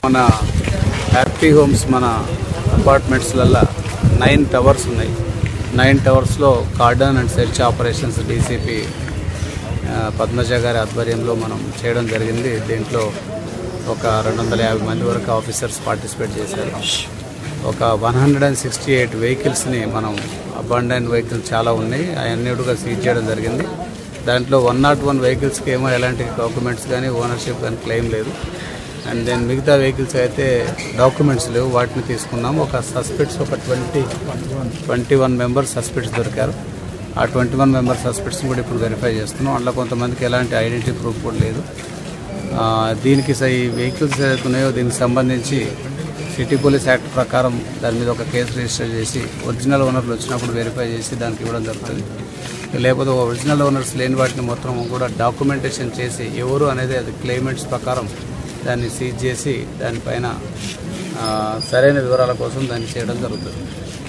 మన happy homes మన అపార్ట్మెంట్స్లల్లో నైన్ టవర్స్ ఉన్నాయి నైన్ టవర్స్లో cordon and search operations DCP Padmaja గారి ఆధ్వర్యంలో మనం చేయడం జరిగింది దీంట్లో ఒక రెండు వందల యాభై మంది వరకు ఆఫీసర్స్ పార్టిసిపేట్ చేశారు ఒక one hundred and sixty eight వెహికల్స్ని మనం అబాండైన్ వెహికల్స్ చాలా ఉన్నాయి అవన్నీ కూడా సీజ్ చేయడం జరిగింది దాంట్లో వన్ నాట్ వన్ వెహికల్స్కి ఏమో ఎలాంటి డాక్యుమెంట్స్ కానీ ఓనర్షిప్ కానీ క్లెయిమ్ లేదు అండ్ దెన్ మిగతా వెహికల్స్ అయితే డాక్యుమెంట్స్ లేవు వాటిని తీసుకున్నాం ఒక సస్పెక్ట్స్ ఒక twenty twenty one members suspects దొరికారు ఆ ట్వంటీ వన్ మెంబర్ సస్పెక్ట్స్ని కూడా ఇప్పుడు వెరిఫై చేస్తున్నాం అందులో కొంతమందికి ఎలాంటి ఐడెంటిటీ ప్రూఫ్ కూడా లేదు ఆ, దీనికి స- ఈ వెహికల్స్ ఏదైతే ఉన్నాయో దీనికి సంబంధించి సిటీ పోలీస్ యాక్ట్ ప్రకారం దాని మీద ఒక కేసు రిజిస్టర్ చేసి ఒరిజినల్ ఓనర్లు వచ్చినప్పుడు వెరిఫై చేసి దానికి ఇవ్వడం జరుగుతుంది లేకపోతే ఒరిజినల్ ఓనర్స్ లేని వాటిని మొత్తం కూడా డాక్యుమెంటేషన్ చేసి ఎవరు అనేది అది క్లైమేట్స్ ప్రకారం దాన్ని సీజ్ చేసి దానిపైన ఆ, సరైన వివరాల కోసం దాన్ని చేయడం జరుగుతుంది